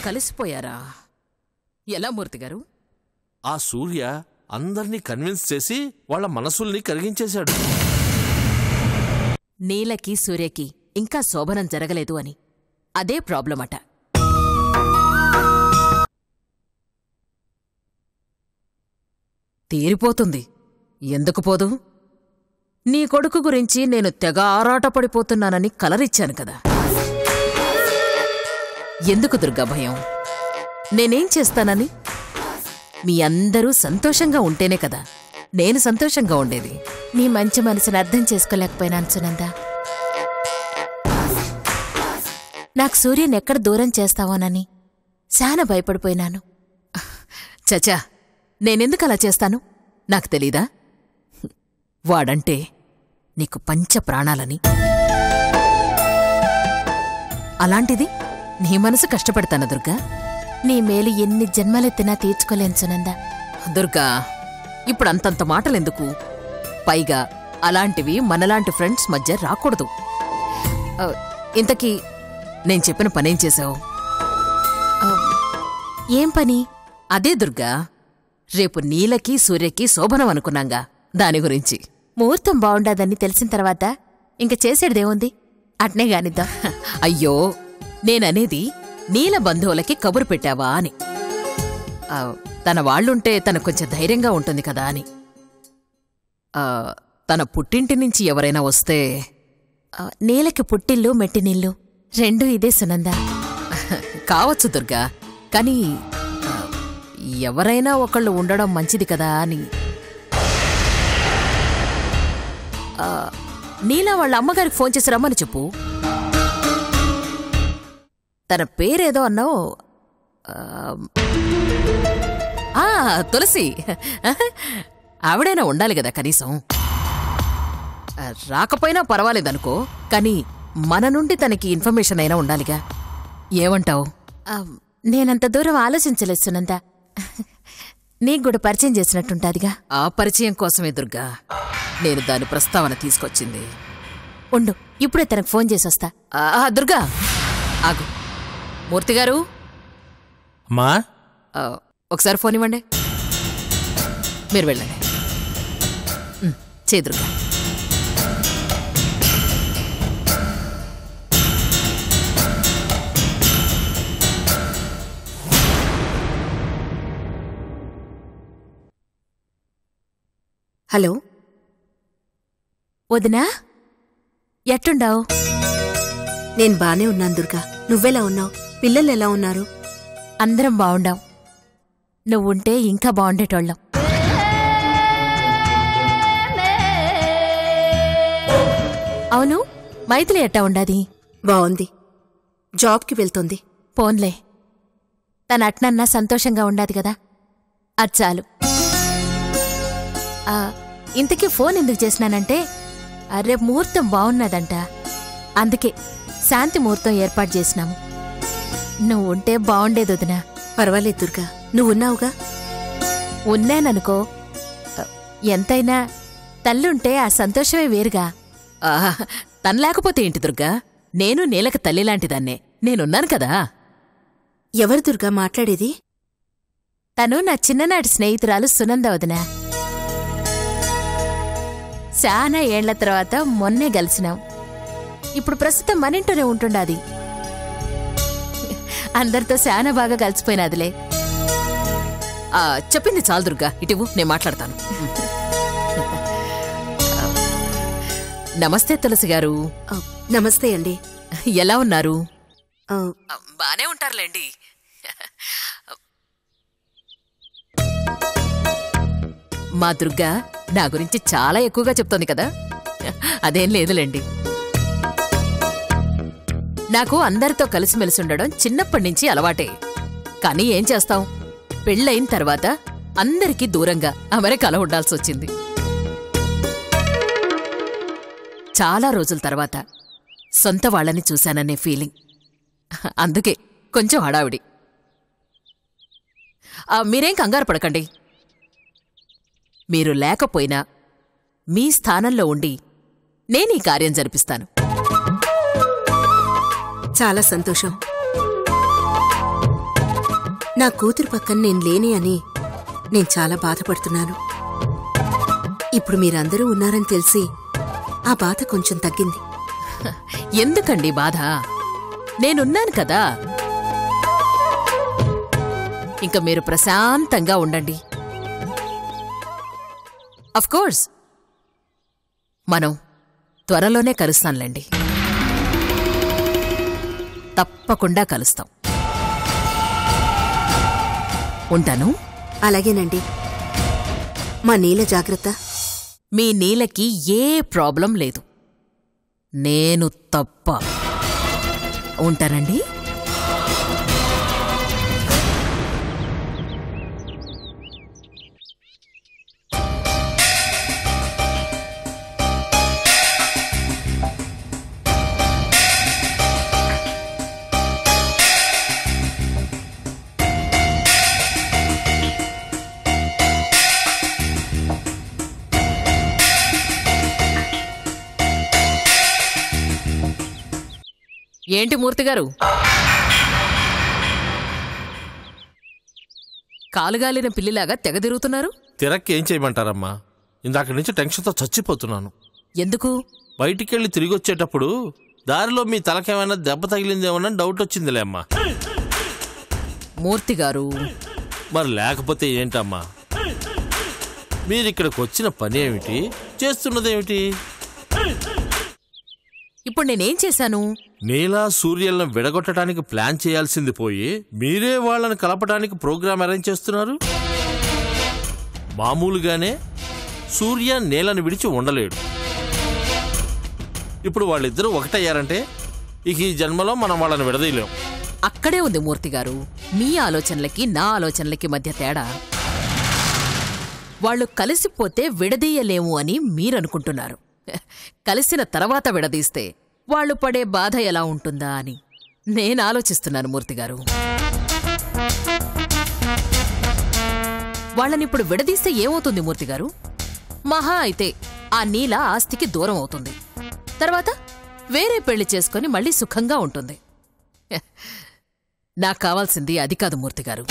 కలిసిపోయారా ఎలా మూర్తి గారు ఆ సూర్య అందర్నీ కన్విన్స్ చేసి వాళ్ళ మనసుల్ని కరిగించేశాడు నీలకి సూర్యకి ఇంకా శోభనం జరగలేదు అని అదే ప్రాబ్లమట తీరిపోతుంది ఎందుకు పోదు నీ కొడుకు గురించి నేను తెగ ఆరాటపడిపోతున్నానని కలరిచ్చాను కదా ఎందుకు దుర్గా భయం నేనేం చేస్తానని మీ అందరూ సంతోషంగా ఉంటేనే కదా నేను సంతోషంగా ఉండేది నీ మంచి మనసును అర్థం చేసుకోలేకపోయినాను సునంద నాకు సూర్యుని ఎక్కడ దూరం చేస్తావోనని చాలా భయపడిపోయినాను చచా నేనెందుకు అలా చేస్తాను నాకు తెలీదా వాడంటే నీకు పంచ ప్రాణాలని అలాంటిది నీ మనసు కష్టపడతాను దుర్గా నీ మేలు ఎన్ని జన్మలెత్తినా తీర్చుకోలేను సునంద దుర్గా ఇప్పుడు అంతంత మాటలెందుకు పైగా అలాంటివి మనలాంటి ఫ్రెండ్స్ మధ్య రాకూడదు ఆ, ఇంతకీ నేను చెప్పిన పనేం చేశావు ఏం పని అదే దుర్గా రేపు నీలకి సూర్యకి శోభనం అనుకున్నాంగా దాని గురించి ముహూర్తం బాగుండదని తెలిసిన తర్వాత ఇంక చేసేదేముంది అట్నే గానిద్దాం అయ్యో నేననేది నీల బంధువులకి కబురు పెట్టావా అని ఆ, తన వాళ్ళుంటే తనకు కొంచెం ధైర్యంగా ఉంటుంది కదా అని ఆ, తన పుట్టింటి నుంచి ఎవరైనా వస్తే ఆ, నీలకి పుట్టిల్లు మెట్టినిల్లు రెండూ ఇదే సునంద కావచ్చు దుర్గా కానీ ఆ, ఎవరైనా ఒకళ్ళు ఉండడం మంచిది కదా అని ఆ, నీలా వాళ్ళ అమ్మగారికి ఫోన్ చేసి రమ్మని చెప్పు తన పేరేదో అన్నావు ఆ, ఆ, తులసి ఆవిడైనా ఉండాలి కదా కనీసం ఆ, రాకపోయినా పర్వాలేదనుకో కానీ మన నుండి తనకి ఇన్ఫర్మేషన్ అయినా ఉండాలిగా ఏమంటావు ఆ, నేనంత దూరం ఆలోచించలేదు సునంద నీకు కూడా పరిచయం చేసినట్టుంటాదిగా ఆ పరిచయం కోసమే దుర్గా నేను దాని ప్రస్తావన తీసుకొచ్చింది ఉండు ఇప్పుడే తనకు ఫోన్ చేసి వస్తా ఆ, ఆ, దుర్గా ఆగు మూర్తి గారు అమ్మా ఆ, ఒకసారి ఫోన్ ఇవ్వండి మీరు వెళ్ళండి ఉమ్, చే దుర్గా హలో వదినా ఎట్టుండావు నేను బానే ఉన్నాను దుర్గా నువ్వెలా ఉన్నావు పిల్లలు ఎలా ఉన్నారు అందరం బావుండాం నువ్వుంటే ఇంకా బాగుండేటోళ్ళం అవును మైథిలి ఎట్టా ఉండాది బావుంది జాబ్కి వెళ్తోంది పోన్లే తన అట్నన్నా సంతోషంగా ఉండాది కదా అది చాలు ఆ, ఇంతకీ ఫోన్ ఎందుకు చేసినానంటే ఆ, రేపు ముహూర్తం బాగున్నదంట అందుకే శాంతి ముహూర్తం ఏర్పాటు చేసినాము నువ్వు ఉంటే బాగుండేది వదినా పర్వాలేదు దుర్గా నువ్వున్నావుగా ఉన్నాననుకో ఆ, ఎంతైనా తల్లుంటే ఆ సంతోషమే వేరుగా ఆహా, తను లేకపోతే ఏంటి దుర్గా నేను నీలక తల్లిలాంటిదాన్నే నేనున్నాను కదా ఎవరు దుర్గా మాట్లాడేది తను నా చిన్ననాటి స్నేహితురాలు సునంద వదిన చాలా ఏళ్ల తర్వాత మొన్నే కలిసినాం ఇప్పుడు ప్రస్తుతం మన ఇంట్లోనే ఉంటుండాది అందరితో చాలా బాగా కలిసిపోయినదిలే ఆ, చెప్పింది చాలు దుర్గా ఇటివు నేను మాట్లాడతాను నమస్తే తులసి గారు ఆ, నమస్తే అండి ఎలా ఉన్నారు ఆ, బానే ఉంటారులేండి మా దుర్గా నా గురించి చాలా ఎక్కువగా చెప్తోంది కదా అదేం లేదులేండి నాకు అందరితో కలిసిమెలిసి ఉండడం చిన్నప్పటి నుంచి అలవాటే కానీ ఏం చేస్తాం పెళ్ళయిన తర్వాత అందరికీ దూరంగా అమెరికాలో ఉండాల్సి వచ్చింది చాలా రోజుల తర్వాత సొంత వాళ్ళని చూశాననే ఫీలింగ్ అందుకే కొంచెం హడావిడి ఆ, మీరేం కంగారు పడకండి మీరు లేకపోయినా మీ స్థానంలో ఉండి నేను ఈ కార్యం జరిపిస్తాను చాలా సంతోషం నా కూతురు పక్కన నేను లేనే అని నేను చాలా బాధపడుతున్నాను ఇప్పుడు మీరందరూ ఉన్నారని తెలిసి ఆ బాధ కొంచెం తగ్గింది ఎందుకండి బాధ నేనున్నాను కదా ఇంక మీరు ప్రశాంతంగా ఉండండి కోర్స్ మనం త్వరలోనే కలుస్తాంలేండి తప్పకుండా కలుస్తాం ఉంటాను అలాగేనండి మా నీల జాగ్రత్త మీ నీలకి ఏ ప్రాబ్లం లేదు నేను తప్ప ఉంటానండి ఏంటి మూర్తి గారు కాలుగాలిన పిల్లిలాగా తెగ తిరుగుతున్నారు తిరక్కి ఏం చేయమంటారమ్మా ఇందాక నుంచి టెన్షన్తో చచ్చిపోతున్నాను ఎందుకు బయటికెళ్ళి తిరిగి వచ్చేటప్పుడు దారిలో మీ తలకేమైనా దెబ్బ తగిలిందేమోనని డౌట్ వచ్చిందిలే అమ్మా మూర్తి గారు మరి లేకపోతే ఏంటమ్మా మీరు ఇక్కడికి వచ్చిన పని ఏమిటి చేస్తున్నదేమిటి ఇప్పుడు నేనేం చేశాను నీలా సూర్యులను విడగొట్టడానికి ప్లాన్ చేయాల్సింది పోయి మీరే వాళ్ళని కలపడానికి ప్రోగ్రామ్ అరేంజ్ చేస్తున్నారు మామూలుగానే సూర్య నీలను విడిచి ఉండలేడు ఇప్పుడు వాళ్ళిద్దరూ ఒకటయ్యారంటే ఇక ఈ జన్మలో మనం వాళ్ళని విడదీయలేం అక్కడే ఉంది మూర్తి గారు మీ ఆలోచనలకి నా ఆలోచనలకి మధ్య తేడా వాళ్ళు కలిసిపోతే విడదీయలేము అని మీరనుకుంటున్నారు కలిసిన తర్వాత విడదీస్తే వాళ్ళు పడే బాధ ఎలా ఉంటుందా అని నేను ఆలోచిస్తున్నాను మూర్తి గారు వాళ్ళనిప్పుడు విడదీస్తే ఏమవుతుంది మూర్తి గారు మహా అయితే ఆ నీల ఆస్తికి దూరం అవుతుంది తర్వాత వేరే పెళ్లి చేసుకొని మళ్ళీ సుఖంగా ఉంటుంది నాకు కావాల్సింది అది కాదు మూర్తి గారు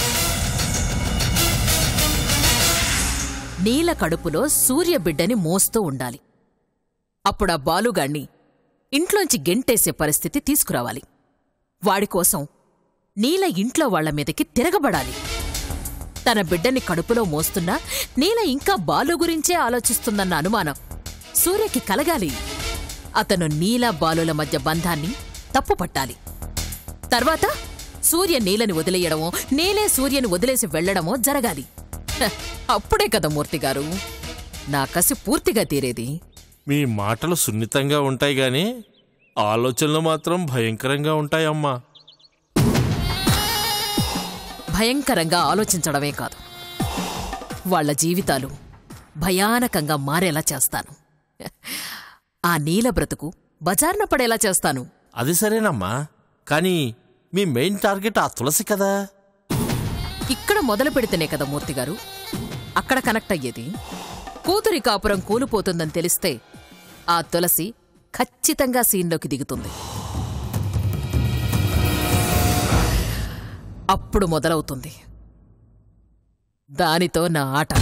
నీల కడుపులో సూర్య బిడ్డని మోస్తూ ఉండాలి అప్పుడు ఆ బాలుగాణ్ణి ఇంట్లోంచి గెంటేసే పరిస్థితి తీసుకురావాలి వాడికోసం నీల ఇంట్లో వాళ్ల మీదకి తిరగబడాలి తన బిడ్డని కడుపులో మోస్తున్నా నీల ఇంకా బాలు గురించే ఆలోచిస్తుందన్న అనుమానం సూర్యకి కలగాలి అతను నీల బాలుల మధ్య బంధాన్ని తప్పుపట్టాలి తర్వాత సూర్య నీలని వదిలేయడమో నీలే సూర్యని వదిలేసి వెళ్లడమో జరగాలి హ, అప్పుడే కదా మూర్తి గారు నా కసి పూర్తిగా తీరేది మీ మాటలు సున్నితంగా ఉంటాయి గాని ఆలోచనలు మాత్రం భయంకరంగా ఉంటాయమ్మా భయంకరంగా ఆలోచించడమే కాదు వాళ్ళ జీవితాలు భయానకంగా మారేలా చేస్తాను ఆ నీల బ్రతుకు బజార్న పడేలా చేస్తాను అది సరేనమ్మా కానీ మీ మెయిన్ టార్గెట్ ఆ తులసి కదా ఇక్కడ మొదలు పెడితేనే కదా మూర్తి గారు అక్కడ కనెక్ట్ అయ్యేది కూతురి కాపురం కూలిపోతుందని తెలిస్తే ఆ తులసి ఖచ్చితంగా సీన్లోకి దిగుతుంది అప్పుడు మొదలవుతుంది దానితో నా ఆట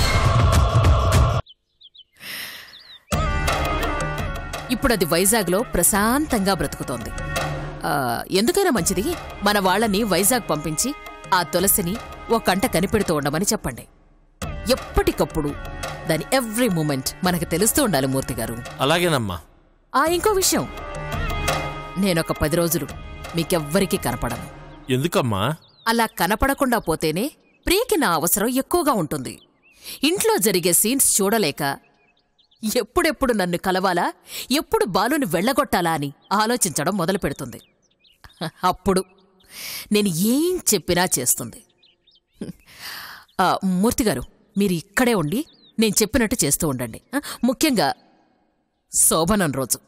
ఇప్పుడు అది వైజాగ్లో ప్రశాంతంగా బ్రతుకుతోంది ఆ, ఎందుకైనా మంచిది మన వాళ్ళని వైజాగ్ పంపించి ఆ తులసిని ఓ కంట కనిపెడుతూ ఉండమని చెప్పండి ఎప్పటికప్పుడు దాని ఎవ్రీ మూమెంట్ మనకు తెలుస్తూ ఉండాలి మూర్తి గారు అలాగేనమ్మా ఆ ఇంకో విషయం నేనొక పది రోజులు మీకెవ్వరికీ కనపడను ఎందుకమ్మా అలా కనపడకుండా పోతేనే ప్రియకి నా అవసరం ఎక్కువగా ఉంటుంది ఇంట్లో జరిగే సీన్స్ చూడలేక ఎప్పుడెప్పుడు నన్ను కలవాలా ఎప్పుడు బాలుని వెళ్ళగొట్టాలా అని ఆలోచించడం మొదలు పెడుతుంది అప్పుడు నేను ఏం చెప్పినా చేస్తుంది ఆ, మూర్తి గారు మీరు ఇక్కడే ఉండి నేను చెప్పినట్టు చేస్తూ ఉండండి ఆ, ముఖ్యంగా శోభనం రోజు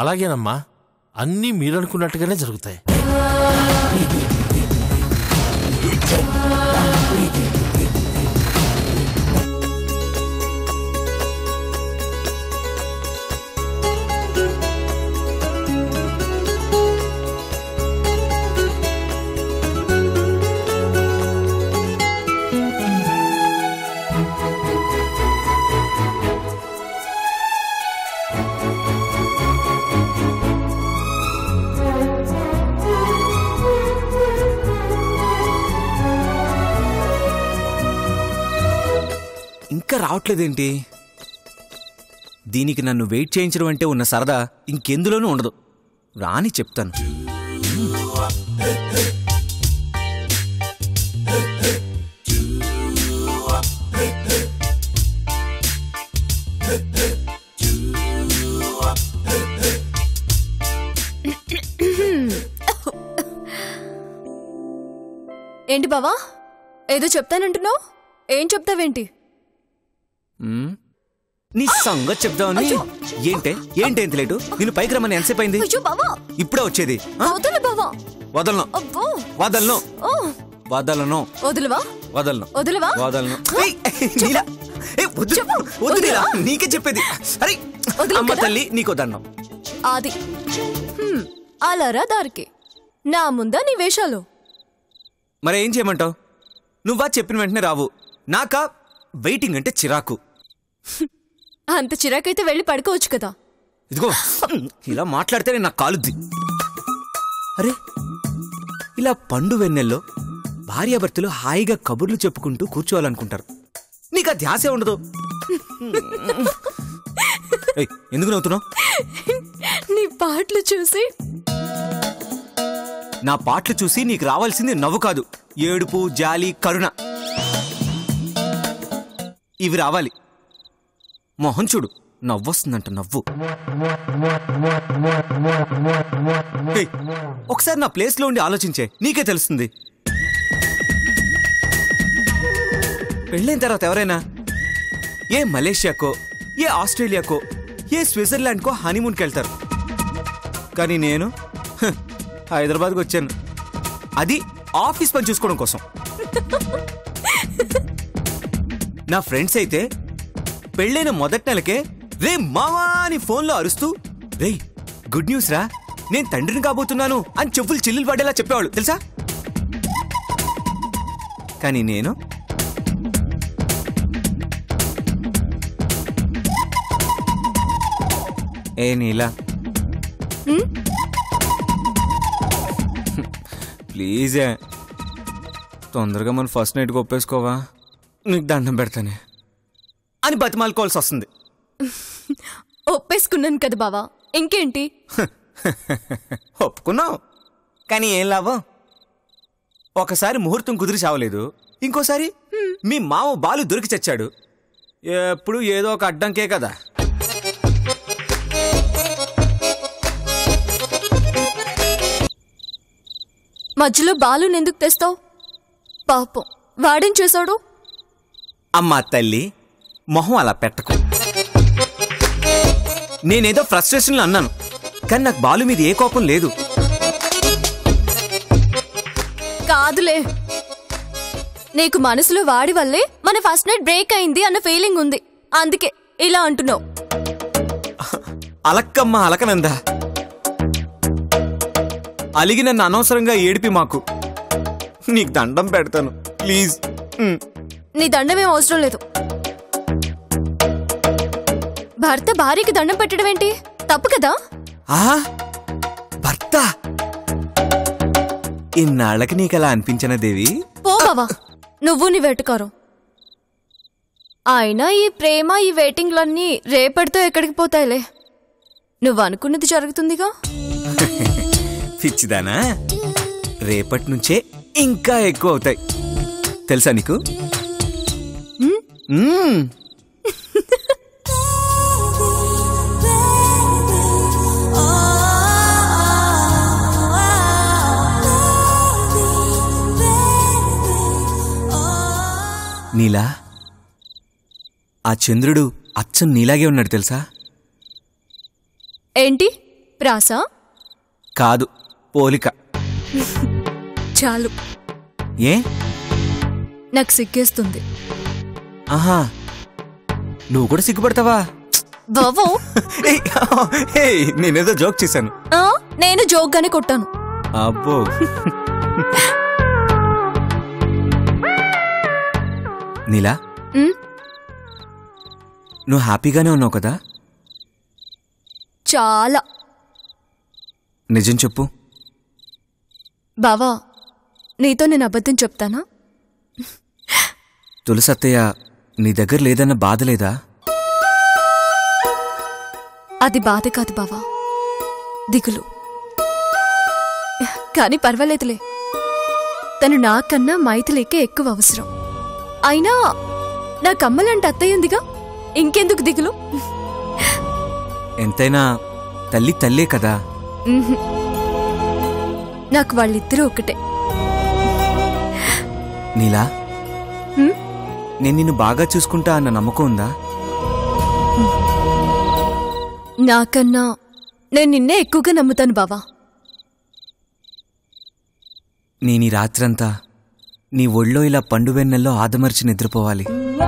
అలాగేనమ్మా అన్నీ మీరనుకున్నట్టుగానే జరుగుతాయి ఇంకా రావట్లేదేంటి దీనికి నన్ను వెయిట్ చేయించడం అంటే ఉన్న సరదా ఇంకెందులోనూ ఉండదు రాని చెప్తాను ఏంటి బావా ఏదో చెప్తానంటున్నావు ఏం చెప్తావేంటి మ్మ్? నీ సంగతి చెప్దామని ఏంటే ఏంటి ఎంత లేటు నేను పైకి రమ్మని ఎంతసేపు అయింది అయ్యో బావా ఇప్పుడే వచ్చేది ఆ? వదలు బావా వదలను అబ్బో వదలను ఓ వదలను వదులువా వదలను వదులువా వదలను ఏయ్, నీలా. ఏయ్, వద్దు వద్దు నీలా. నీకే చెప్పేది అరే వదలను అమ్మ కదా? తల్లి నీకో దండం అది హ్మ్, అలారా దారికి నా ముందా నీ వేషాలు మరి ఏం చేయమంటావు నువ్వా చెప్పిన వెంటనే రావు నాకా వెయిటింగ్ అంటే చిరాకు అంత చిరాకైతే వెళ్ళి పడుకోవచ్చు కదా ఇదిగో ఇలా మాట్లాడితేనే నాకు కాలుద్ది అరే ఇలా పండు వెన్నెల్లో భార్యాభర్తలు హాయిగా కబుర్లు చెప్పుకుంటూ కూర్చోవాలనుకుంటారు నీకు ఆ ధ్యాసే ఉండదు ఏయ్, ఎందుకు నవ్వుతున్నావు నీ పాటలు చూసి నా పాటలు చూసి నీకు రావాల్సింది నవ్వు కాదు ఏడుపు జాలి కరుణ ఇవి రావాలి మొహం చూడు నవ్వొస్తుందంట నవ్వు ఏయ్, ఒకసారి నా ప్లేస్లో ఉండి ఆలోచించే నీకే తెలుస్తుంది పెళ్ళైన తర్వాత ఎవరైనా ఏ మలేషియాకో ఏ ఆస్ట్రేలియాకో ఏ స్విట్జర్లాండ్కో హనీమూన్కి వెళ్తారు కానీ నేను హ, హైదరాబాద్కి వచ్చాను అది ఆఫీస్ పని చూసుకోవడం కోసం నా ఫ్రెండ్స్ అయితే పెళ్ళైన మొదటి నెలకే రే మావా అని ఫోన్లో అరుస్తూ రే గుడ్ న్యూస్ రా నేను తండ్రిని కాబోతున్నాను అని చెప్పులు చిల్లులు పడేలా చెప్పేవాళ్ళు తెలుసా కానీ నేను ఏ నీలా ప్లీజే తొందరగా మన ఫస్ట్ నైట్కి ఒప్పేసుకోవా నీకు దండం పెడతానే అని బతిమాలుకోవాల్సి వస్తుంది ఒప్పేసుకున్నాను కదా బావా ఇంకేంటి ఒప్పుకున్నావు కానీ ఏం లాభం ఒకసారి ముహూర్తం కుదిరి చావలేదు ఇంకోసారి మీ మామ బాలు దొరికి చచ్చాడు ఎప్పుడు ఏదో ఒక అడ్డంకే కదా మధ్యలో బాలు ఎందుకు తెస్తావు పాపం వాడేం చేశాడు అమ్మా తల్లి మొహం అలా పెట్టకు నేనేదో ఫ్రస్ట్రేషన్లో అన్నాను కానీ నాకు బాలు మీద ఏ కోపం లేదు కాదులే నీకు మనసులో వాడి వల్లే మన ఫస్ట్ నైట్ బ్రేక్ అయింది అన్న ఫీలింగ్ ఉంది అందుకే ఇలా అంటున్నావు అలక్కమ్మ అలకనందా అలిగి నన్ను అనవసరంగా ఏడిపి మాకు నీకు దండం పెడతాను ప్లీజ్ ఉమ్. నీ దండమేం అవసరం లేదు భర్త భార్యకి దండం పెట్టడం ఏంటి తప్పు కదా ఆ భర్త ఇన్నాళ్ళకి నీకు అలా అనిపించిన దేవి పో బావా నువ్వు నీ వెటకారం అయినా ఈ ప్రేమ ఈ వెయిటింగ్లన్నీ రేపటితో ఎక్కడికి పోతాయిలే నువ్వు అనుకున్నది జరుగుతుందిగా పిచ్చిదానా రేపటి నుంచే ఇంకా ఎక్కువ అవుతాయి తెలుసా నీకు మ్మ్. నీలా ఆ చంద్రుడు అచ్చం నీలాగే ఉన్నాడు తెలుసా ఏంటి ప్రాస కాదు పోలిక చాలు ఏ నాకు సిగ్గేస్తుంది ఆహా నువ్వు కూడా సిగ్గుపడతావా బావో ఏయ్, ఏయ్, నేనేదో జోక్ చేశాను ఆ, నేను జోక్గానే కొట్టాను అబ్బో నీలా ఉమ్, నువ్వు హ్యాపీగానే ఉన్నావు కదా చాలా నిజం చెప్పు బావా నీతో నేను అబద్ధం చెప్తానా తులసత్తయ్య నీ దగ్గర లేదన్న బాధ లేదా అది బాధ కాదు బావా దిగులు కానీ పర్వాలేదులే తను నాకన్నా మైథిలికే ఎక్కువ అవసరం అయినా నా కమ్మలంటే అత్తయ్య ఉందిగా ఇంకెందుకు దిగులు ఎంతైనా తల్లి తల్లే కదా ఉహుం. నాకు వాళ్ళిద్దరూ ఒకటే నీలా హ్మ్? నేను నిన్ను బాగా చూసుకుంటా అన్న నమ్మకం ఉందా నాకన్నా నేను నిన్నే ఎక్కువగా నమ్ముతాను బావా నేను ఈ రాత్రంతా నీ ఒళ్ళో ఇలా పండు వెన్నెల్లో ఆదమర్చి నిద్రపోవాలి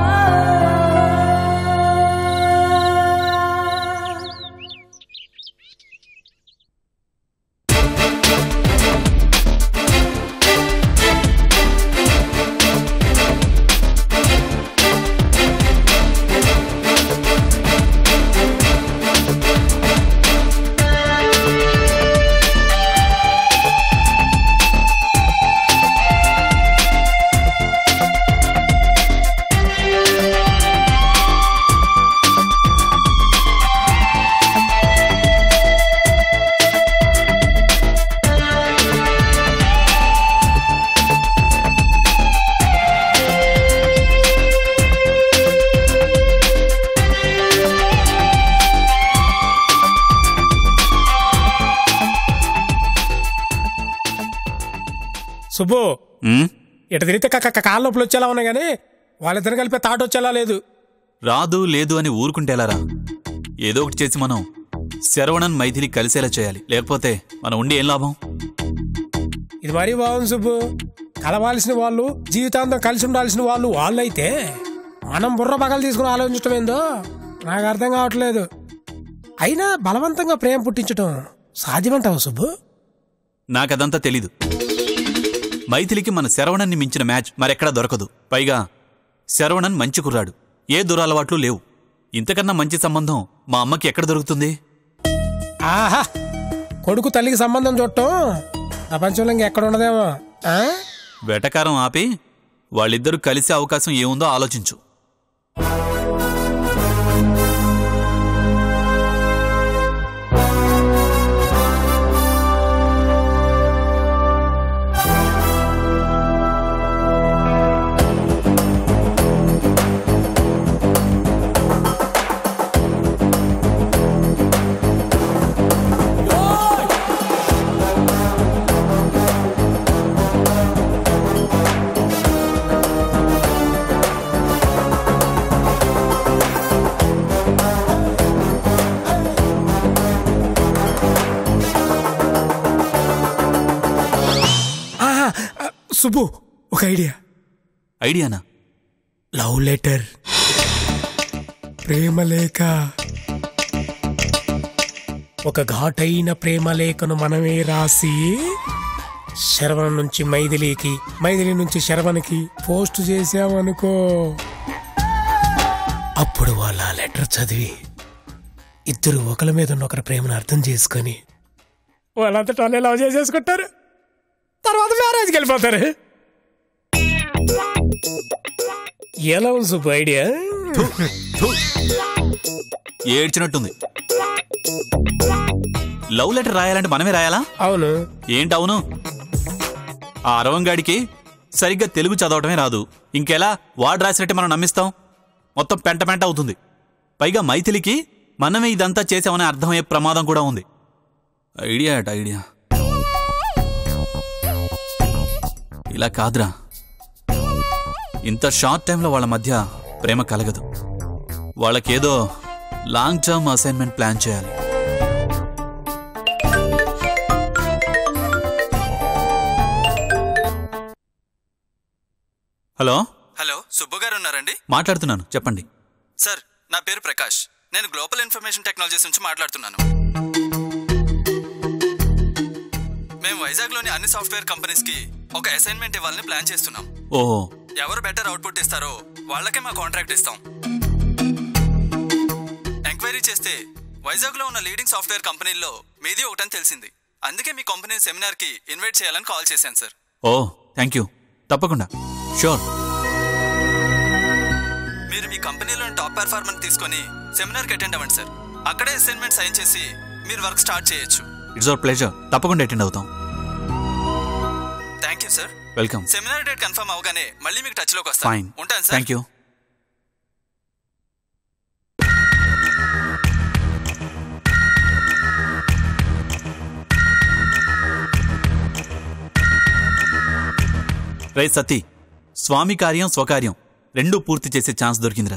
సుబ్బు ఉమ్, ఇట తిరిగితే కక్క కాళ్ళ నొప్పులు వచ్చేలా ఉన్నాయి కానీ వాళ్ళిద్దరు కలిపి తాట వచ్చేలా లేదు రాదు లేదు అని ఊరుకుంటేలారా ఏదో ఒకటి చేసి మనం శరవణన్ మైథిలి కలిసేలా చేయాలి లేకపోతే మనం ఉండి ఏం లాభం ఇది మరీ బాగుంది సుబ్బు కలవాల్సిన వాళ్ళు జీవితాంతం కలిసి ఉండాల్సిన వాళ్ళు వాళ్ళైతే మనం బుర్ర పగలు తీసుకుని ఆలోచించడం ఏందో నాకు అర్థం కావట్లేదు అయినా బలవంతంగా ప్రేమ పుట్టించడం సాధ్యమంటావు సుబ్బు నాకదంతా తెలీదు మైథిలికి మన శరవణన్ని మించిన మ్యాచ్ మరెక్కడా దొరకదు పైగా శరవణన్ మంచి కుర్రాడు ఏ దురలవాట్లు లేవు ఇంతకన్నా మంచి సంబంధం మా అమ్మకి ఎక్కడ దొరుకుతుంది ఆహా కొడుకు తల్లికి సంబంధం చూడటం ప్రపంచంలో ఇంకెక్కడ ఉండదేమో ఆ? వెటకారం ఆపి వాళ్ళిద్దరూ కలిసే అవకాశం ఏముందో ఆలోచించు ఆహా, ఆ, సుబ్బు ఒక ఐడియా ఐడియానా లవ్ లెటర్ ప్రేమ లేఖ ఒక ఘాటైన ప్రేమ లేఖను మనమే రాసి శరవణ నుంచి మైథిలికి మైథిలి నుంచి శరవణకి పోస్ట్ చేసామనుకో అప్పుడు వాళ్ళ ఆ లెటర్ చదివి ఇద్దరు ఒకరి మీద ఉన్న ఒకరి ప్రేమను అర్థం చేసుకొని వాళ్ళంతటా వాళ్ళే లవ్ చేసేసుకుంటారు తర్వాత మ్యారేజ్కి వెళ్ళిపోతారు ఎలా ఉంది సుబ్బు ఐడియా ఏడ్చినట్టుంది లవ్ లెటర్ రాయాలంటే మనమే రాయాలా అవును ఏంటి అవును ఆ అరవంగాడికి సరిగ్గా తెలుగు చదవటమే రాదు ఇంకెలా వాడు రాసినట్టే మనం నమ్మిస్తాం మొత్తం పెంట పెంట అవుతుంది పైగా మైథిలికి మనమే ఇదంతా చేసామనే అర్థమయ్యే ప్రమాదం కూడా ఉంది ఐడియా అట ఐడియా ఇలా కాదురా ఇంత షార్ట్ టైంలో వాళ్ళ మధ్య ప్రేమ కలగదు వాళ్ళకేదో లాంగ్ టర్మ్ అసైన్మెంట్ ప్లాన్ చేయాలి హలో హలో సుబ్బు గారు ఉన్నారండి మాట్లాడుతున్నాను చెప్పండి సార్ నా పేరు ప్రకాష్ నేను గ్లోబల్ ఇన్ఫర్మేషన్ టెక్నాలజీస్ నుంచి మాట్లాడుతున్నాను మేము వైజాగ్లోని అన్ని సాఫ్ట్వేర్ కంపెనీస్కి ఒక అసైన్మెంట్ ఇవ్వాలని ప్లాన్ చేస్తున్నాం ఓహో ఎవరు బెటర్ అవుట్పుట్ ఇస్తారో వాళ్ళకే మా కాంట్రాక్ట్ ఇస్తాం ఎంక్వైరీ చేస్తే వైజాగ్లో ఉన్న లీడింగ్ సాఫ్ట్వేర్ కంపెనీల్లో మీది ఒకటని తెలిసింది అందుకే మీ కంపెనీ సెమినార్కి ఇన్వైట్ చేయాలని కాల్ చేశాను సార్ ఓ థ్యాంక్ యూ తప్పకుండా షూర్ మీరు మీ కంపెనీలోని టాప్ పెర్ఫార్మర్ తీసుకొని సెమినార్కి అటెండ్ అవ్వండి సార్ అక్కడే అసైన్మెంట్ సైన్ చేసి మీరు వర్క్ స్టార్ట్ చేయొచ్చు ఇట్స్ అవర్ ప్లెజర్ తప్పకుండా అటెండ్ అవుతాం thank you sir welcome seminar date confirm అవగానే మళ్ళీ మీకు టచ్ లోకి వస్తాను ఫైన్ ఉంటాను సార్ థ్యాంక్ యూ రే సతీ స్వామి కార్యం స్వకార్యం రెండూ పూర్తి చేసే ఛాన్స్ దొరికిందిరా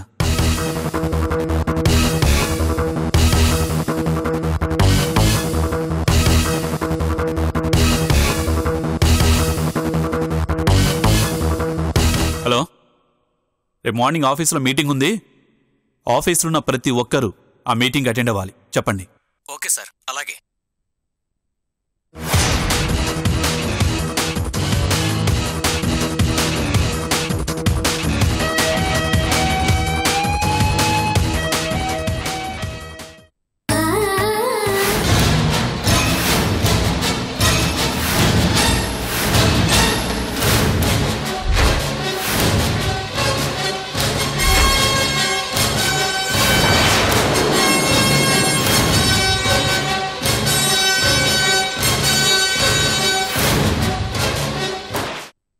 హలో రేపు మార్నింగ్ ఆఫీస్లో మీటింగ్ ఉంది ఆఫీస్లో ఉన్న ప్రతి ఒక్కరూ ఆ మీటింగ్ అటెండ్ అవ్వాలి చెప్పండి ఓకే సార్ అలాగే